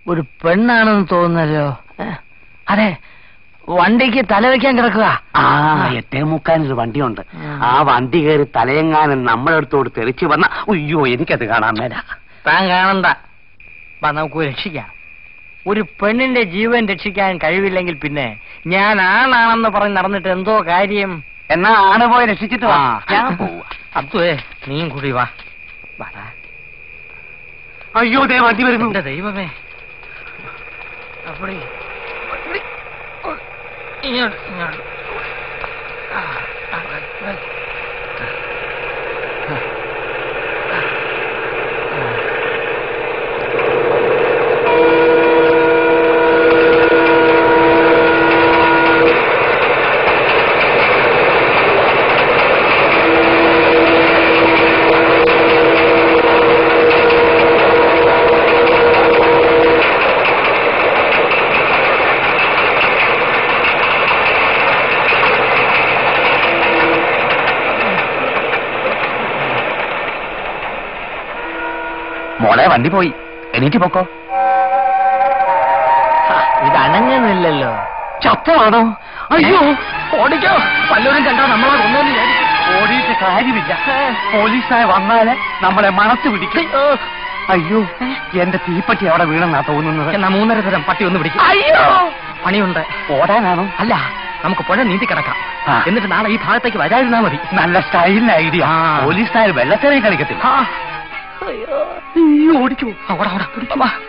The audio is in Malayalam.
ഒരു പെണ്ണാണെന്ന് തോന്നുന്നല്ലോ ഏ? അതെ വണ്ടിക്ക് തലവെക്കാൻ കിടക്കുക ആ എട്ടേ മുക്കാനൊരു വണ്ടിയുണ്ട് ആ. ആ വണ്ടി കയറി തലയെങ്ങാനും നമ്മളടുത്തോട് തെറിച്ചു വന്ന അയ്യോ എനിക്കത് കാണാൻ മേല താൻ കാണണ്ട വാ നമുക്ക് രക്ഷിക്കാം ഒരു പെണ്ണിന്റെ ജീവൻ രക്ഷിക്കാൻ കഴിവില്ലെങ്കിൽ പിന്നെ ഞാൻ ആണാണെന്ന് പറഞ്ഞ് നടന്നിട്ട് എന്തോ കാര്യം എന്നാ ആണ് പോയി രക്ഷിച്ചിട്ട് വാ ആ. ഞാൻ പോവാ അബ്ദുവേ നീയും കൂടി വാ വാടാ. അയ്യോ ദേ വണ്ടി വരുന്നു എന്റെ ദൈവമേ അപ്പടി അപ്പടി. ഓ, ഇങ്ങോട്ട് ഇങ്ങോട്ട് ആ, ആ, ആ. മോളെ വണ്ടി പോയി എണീറ്റ് പൊക്കോ ആ, ഇത് അനങ്ങുന്നില്ലല്ലോ ചത്തമാണോ അയ്യോ ഓടിക്കോ വല്ലവരും കണ്ടോ നമ്മളെ കൊന്നു ഓടിയിട്ട് കാര്യമില്ല പോലീസായി വന്നാല് നമ്മളെ മണത്ത് പിടിക്കും അയ്യോ എന്റെ തീപ്പറ്റി അവിടെ വീണെന്നാ തോന്നുന്നത് എന്നാ മൂന്നര തരം പട്ടി ഒന്ന് പിടിക്കും അയ്യോ പണിയുണ്ട് ഓടാനാണോ അല്ല നമുക്ക് പുഴ നീന്തി കിടക്കാം ആ. എന്നിട്ട് നാളെ ഈ ഭാഗത്തേക്ക് വരാതിരുന്നാ മതി നല്ല സ്റ്റൈലിന് ഐഡിയ ആ. പോലീസുകാർ വെള്ളത്തിനെ കളിക്കത്തില്ല ആ. അയ്യോ, ഓടിക്കോ ആ, ഓടാ ഓടാ വാ